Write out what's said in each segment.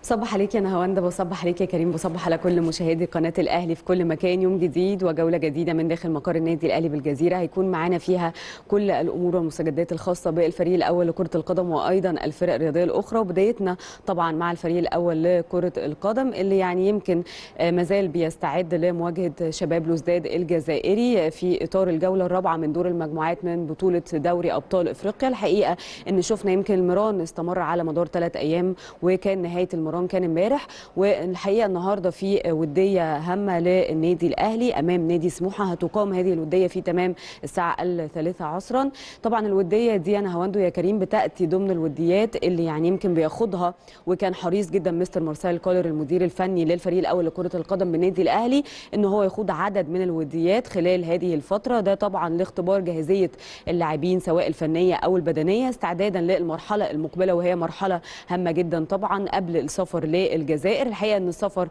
بصبح عليك يا نهاوند بصبح عليك يا كريم بصبح على كل مشاهدي قناه الاهلي في كل مكان يوم جديد وجوله جديده من داخل مقر النادي الاهلي بالجزيره هيكون معانا فيها كل الامور والمستجدات الخاصه بالفريق الاول لكره القدم وايضا الفرق الرياضيه الاخرى وبدايتنا طبعا مع الفريق الاول لكره القدم اللي يعني يمكن مازال بيستعد لمواجهه شباب لوزداد الجزائري في اطار الجوله الرابعه من دور المجموعات من بطوله دوري ابطال افريقيا الحقيقه ان شفنا يمكن المران استمر على مدار ثلاث ايام وكان نهايه المران كان امبارح والحقيقه النهارده في وديه هامه للنادي الاهلي امام نادي سموحه هتقام هذه الوديه في تمام الساعه الثالثه عصرا طبعا الوديه دي انا هواندو يا كريم بتاتي ضمن الوديات اللي يعني يمكن بياخدها وكان حريص جدا مستر مارسيل كولر المدير الفني للفريق الاول لكره القدم بالنادي الاهلي ان هو يخوض عدد من الوديات خلال هذه الفتره ده طبعا لاختبار جاهزيه اللاعبين سواء الفنيه او البدنيه استعدادا للمرحله المقبله وهي مرحله هامه جدا طبعا قبل السفر للجزائر الحقيقه ان السفر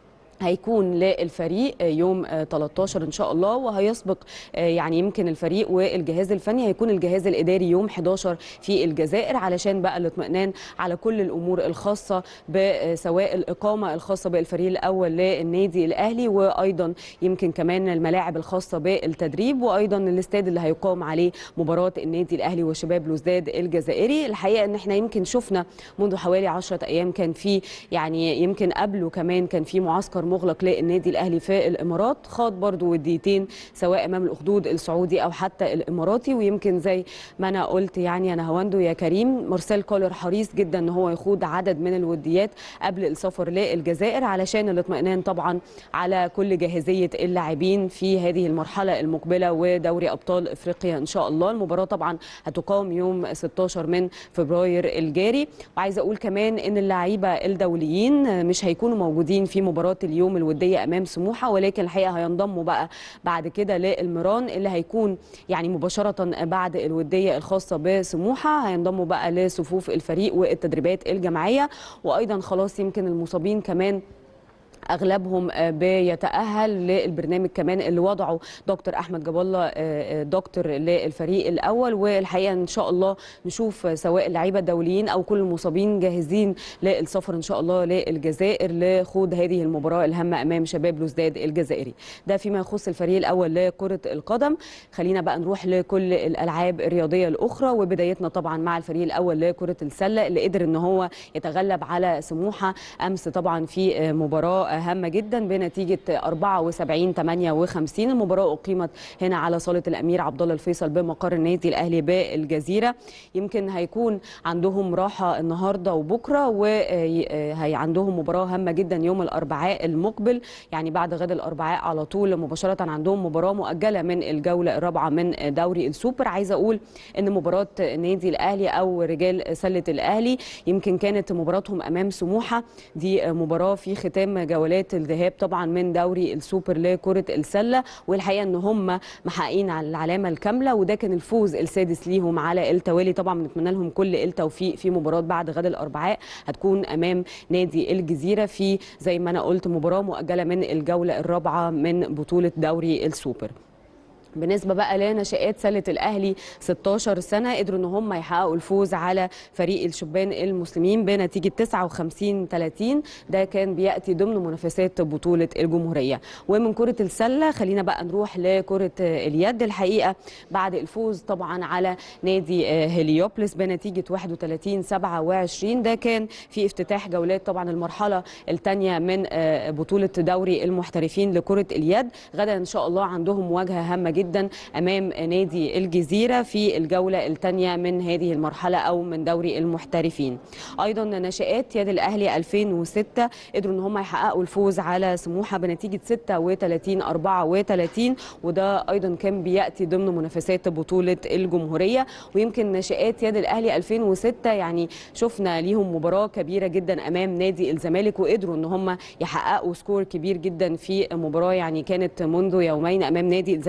هيكون للفريق يوم 13 ان شاء الله وهيسبق يعني يمكن الفريق والجهاز الفني هيكون الجهاز الاداري يوم 11 في الجزائر علشان بقى الاطمئنان على كل الامور الخاصه بسواء الاقامه الخاصه بالفريق الاول للنادي الاهلي وايضا يمكن كمان الملاعب الخاصه بالتدريب وايضا الاستاد اللي هيقام عليه مباراه النادي الاهلي وشباب لوزداد الجزائري الحقيقه ان احنا يمكن شفنا منذ حوالي 10 ايام كان في يعني يمكن قبله كمان كان في معسكر مغلق للنادي الاهلي في الامارات خاض برضو وديتين سواء امام الاخدود السعودي او حتى الاماراتي ويمكن زي ما انا قلت يعني انا هواندو يا كريم مارسيل كولر حريص جدا ان هو يخوض عدد من الوديات قبل السفر للجزائر علشان الاطمئنان طبعا على كل جاهزيه اللاعبين في هذه المرحله المقبله ودوري ابطال افريقيا ان شاء الله المباراه طبعا هتقام يوم 16 من فبراير الجاري وعايزه اقول كمان ان اللعيبه الدوليين مش هيكونوا موجودين في مباراه اليوم اليوم الوديه امام سموحه ولكن الحقيقه هينضموا بقى بعد كده للمران اللي هيكون يعني مباشره بعد الوديه الخاصه بسموحه هينضموا بقى لصفوف الفريق والتدريبات الجماعيه وايضا خلاص يمكن المصابين كمان اغلبهم بيتاهل للبرنامج كمان اللي وضعه دكتور احمد جاب الله دكتور للفريق الاول والحقيقه ان شاء الله نشوف سواء اللعيبه الدوليين او كل المصابين جاهزين للسفر ان شاء الله للجزائر لخوض هذه المباراه الهامه امام شباب لوزداد الجزائري ده فيما يخص الفريق الاول لكره القدم خلينا بقى نروح لكل الالعاب الرياضيه الاخرى وبدايتنا طبعا مع الفريق الاول لكره السله اللي قدر ان هو يتغلب على سموحه امس طبعا في مباراه هامه جدا بنتيجه 74 58 المباراه اقيمت هنا على صاله الامير عبد الله الفيصل بمقر النادي الاهلي بالجزيره يمكن هيكون عندهم راحه النهارده وبكره وهي عندهم مباراه هامه جدا يوم الاربعاء المقبل يعني بعد غد الاربعاء على طول مباشره عندهم مباراه مؤجله من الجوله الرابعه من دوري السوبر عايزه اقول ان مباراه النادي الاهلي او رجال سله الاهلي يمكن كانت مباراتهم امام سموحه دي مباراه في ختام جولات الذهاب طبعا من دوري السوبر لكره السله والحقيقه ان هم محققين على العلامه الكامله وده كان الفوز السادس ليهم على التوالي طبعا بنتمنى لهم كل التوفيق في مباراه بعد غد الاربعاء هتكون امام نادي الجزيره في زي ما انا قلت مباراه مؤجله من الجوله الرابعه من بطوله دوري السوبر بالنسبه بقى لنشآت سله الاهلي 16 سنه قدروا ان هم يحققوا الفوز على فريق الشبان المسلمين بنتيجه 59 30 ده كان بياتي ضمن منافسات بطوله الجمهوريه ومن كره السله خلينا بقى نروح لكره اليد الحقيقه بعد الفوز طبعا على نادي هليوبلس بنتيجه 31 27 ده كان في افتتاح جولات طبعا المرحله الثانيه من بطوله دوري المحترفين لكره اليد غدا ان شاء الله عندهم مواجهه هامه جدا جدا امام نادي الجزيره في الجوله الثانيه من هذه المرحله او من دوري المحترفين ايضا نشات يد الاهلي 2006 قدروا ان هم يحققوا الفوز على سموحه بنتيجه 36 34 وده ايضا كان بياتي ضمن منافسات بطوله الجمهوريه ويمكن نشات يد الاهلي 2006 يعني شفنا ليهم مباراه كبيره جدا امام نادي الزمالك وقدروا ان هم يحققوا سكور كبير جدا في مباراه يعني كانت منذ يومين امام نادي الزمالك كان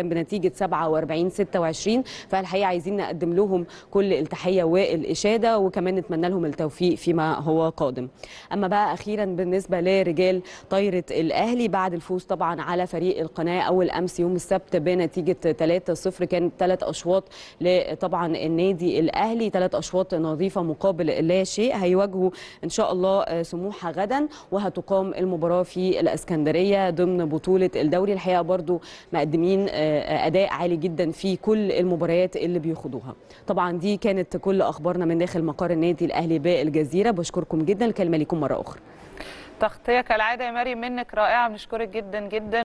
بنتيجه 47 26 فالحقيقه عايزين نقدم لهم كل التحيه والاشاده وكمان نتمنى لهم التوفيق فيما هو قادم اما بقى اخيرا بالنسبه لرجال طايره الاهلي بعد الفوز طبعا على فريق القناه اول امس يوم السبت بنتيجه 3-0 كانت ثلاث اشواط طبعا النادي الاهلي ثلاث اشواط نظيفه مقابل لا شيء هيواجهوا ان شاء الله سموحه غدا وهتقام المباراه في الاسكندريه ضمن بطوله الدوري الحقيقه برضو مقدمين اداء عالي جدا في كل المباريات اللي بيخوضوها طبعا دي كانت كل اخبارنا من داخل مقر النادي الاهلي بالجزيره بشكركم جدا الكلمه لكم مره اخرى تغطيه كالعاده يا مريم منك رائعه بنشكرك جدا جدا